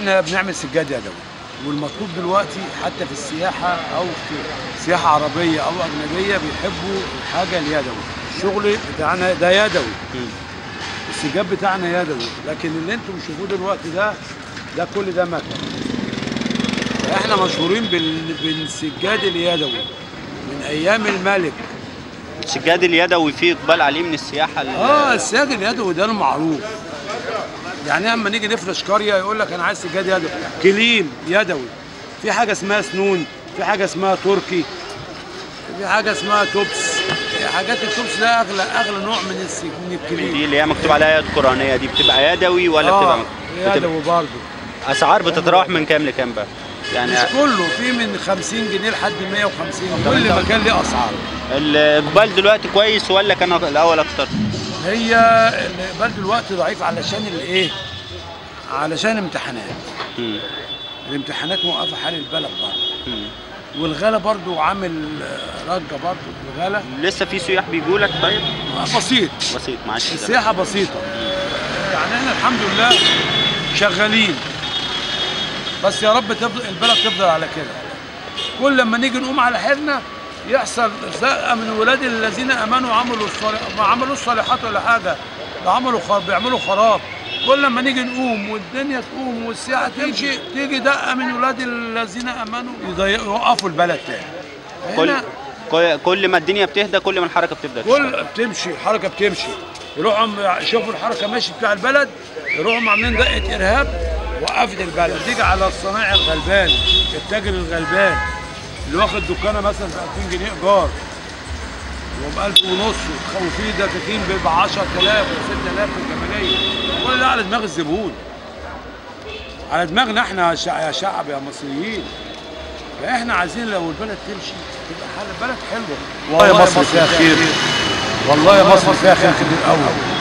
احنا بنعمل سجاد يدوي والمطلوب دلوقتي حتى في السياحه او في سياحه عربيه او اجنبيه بيحبوا الحاجه اليدوي الشغل بتاعنا ده يدوي مم. السجاد بتاعنا يدوي لكن اللي انتم بتشوفوه دلوقتي ده ده كل ده مكن احنا مشهورين بال- بالسجاد اليدوي من ايام الملك السجاد اليدوي فيه اقبال عليه من السياحه ال- اه السجاد اليدوي ده المعروف يعني اما نيجي نفرش قريه يقول لك انا عايز سجاد يدوي كليم يدوي في حاجه اسمها سنون في حاجه اسمها تركي في حاجه اسمها توبس حاجات التوبس ده اغلى اغلى نوع من الس- من الكليم دي اللي هي مكتوب عليها ايات قرانيه دي بتبقى يدوي ولا آه، بتبقى, بتبقى يدوي برضه اسعار بتتراوح من كام لكام بقى يعني مش كله في من 50 جنيه لحد 150 كل مكان ليه اسعار الاقبال دلوقتي كويس ولا كان الاول اكتر هي الاقبال دلوقتي ضعيف علشان الايه علشان امتحانات مم. الامتحانات موقفه حال البلد برضه مم. والغلا برضو عامل آه، رجه برضو الغلا لسه في سياح بيجوا لك طيب بسيط بسيط معلش ده. السياحه بسيطه يعني احنا الحمد لله شغالين بس يا رب تفضل البلد تفضل على كده كل لما نيجي نقوم على حيلنا يحصل زقه من ولاد الذين امنوا وعملوا الصالح ما عملوش صالحات ولا حاجه ده عملوا خراب بيعملوا خراب كل لما نيجي نقوم والدنيا تقوم والسياحه تمشي تيجي دقه من ولاد الذين امنوا يضيقوا يوقفوا البلد تاني كل هنا كل- كل ما الدنيا بتهدى كل ما الحركه بتبدا كل بتمشي الحركه بتمشي يروحوا عم- يشوفوا الحركه ماشي بتاع البلد يروحوا عاملين دقه ارهاب وقفت البلد تيجي على الصنايعي الغلبان التاجر الغلبان اللي واخد دكانه مثلا ب 2000 جنيه ايجار وب 1000 ونص وفي دكاكين ب 10000 و 6000 في الجماليه كل ده على دماغ الزبون على دماغنا احنا يا شع- يا شعب يا مصريين فاحنا عايزين لو البلد تمشي تبقى حال البلد حلوه والله مصر فيها خير والله مصر فيها خير كتير قوي